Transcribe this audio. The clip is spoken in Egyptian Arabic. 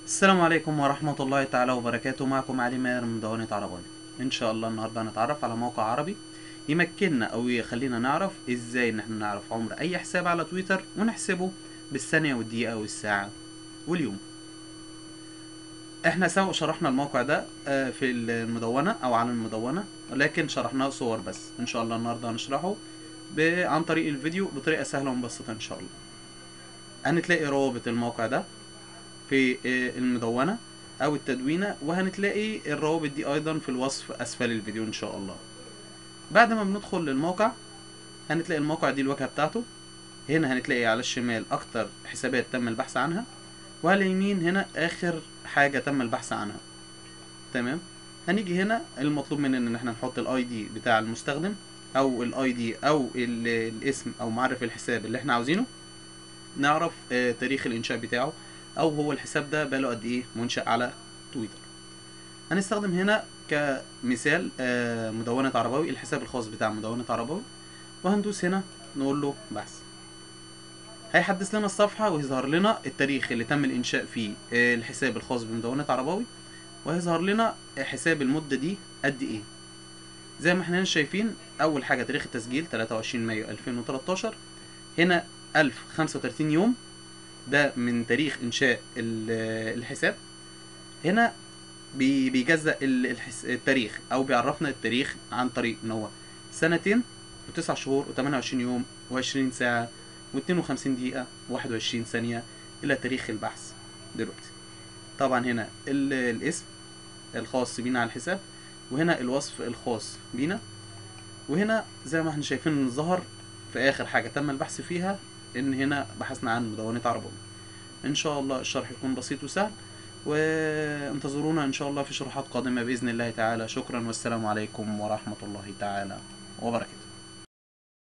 السلام عليكم ورحمة الله تعالى وبركاته معكم علي ماهر من مدونة عربية ان شاء الله النهاردة هنتعرف على موقع عربي يمكننا او يخلينا نعرف ازاي ان احنا نعرف عمر اي حساب على تويتر ونحسبه بالثانية والدقيقة والساعة واليوم احنا سوا شرحنا الموقع ده آه، في المدونة او على المدونة لكن شرحناه صور بس ان شاء الله النهاردة هنشرحه ب- عن طريق الفيديو بطريقة سهلة ومبسطة ان شاء الله هنتلاقي روابط الموقع ده في آه، المدونة او التدوينة وهنتلاقي الروابط دي ايضا في الوصف اسفل الفيديو ان شاء الله بعد ما بندخل للموقع هنتلاقي الموقع دي الواجهة بتاعته هنا هنتلاقي على الشمال اكتر حسابات تم البحث عنها وعلى اليمين هنا اخر حاجة تم البحث عنها تمام هنيجي هنا المطلوب مننا ان احنا نحط الاي دي بتاع المستخدم او الاي دي او ال- الاسم او معرف الحساب اللي احنا عاوزينه نعرف آه، تاريخ الانشاء بتاعه او هو الحساب ده بقاله قد ايه منشأ على تويتر هنستخدم هنا كمثال آه، مدونة عرباوي الحساب الخاص بتاع مدونة عرباوي وهندوس هنا نقول له بحث هيحدث لنا الصفحة ويظهر لنا التاريخ اللي تم الإنشاء فيه آه، الحساب الخاص بمدونة عرباوي وهيظهر لنا حساب المدة دي قد إيه زي ما احنا هنا شايفين أول حاجة تاريخ التسجيل 23 مايو 2013 هنا 1035 يوم ده من تاريخ إنشاء ال- الحساب هنا بي- بيجزأ ال- الحس- التاريخ أو بيعرفنا التاريخ عن طريق إن هو سنتين وتسع شهور و28 يوم و20 ساعة و52 دقيقة و21 ثانية إلى تاريخ البحث دلوقتي طبعا هنا ال- الاسم الخاص بينا على الحساب وهنا الوصف الخاص بينا وهنا زي ما احنا شايفين إن ظهر في آخر حاجة تم البحث فيها إن هنا بحثنا عن مدونة عربية إن شاء الله الشرح يكون بسيط وسهل وانتظرونا إن شاء الله في شروحات قادمة بإذن الله تعالى شكرا والسلام عليكم ورحمة الله تعالى وبركاته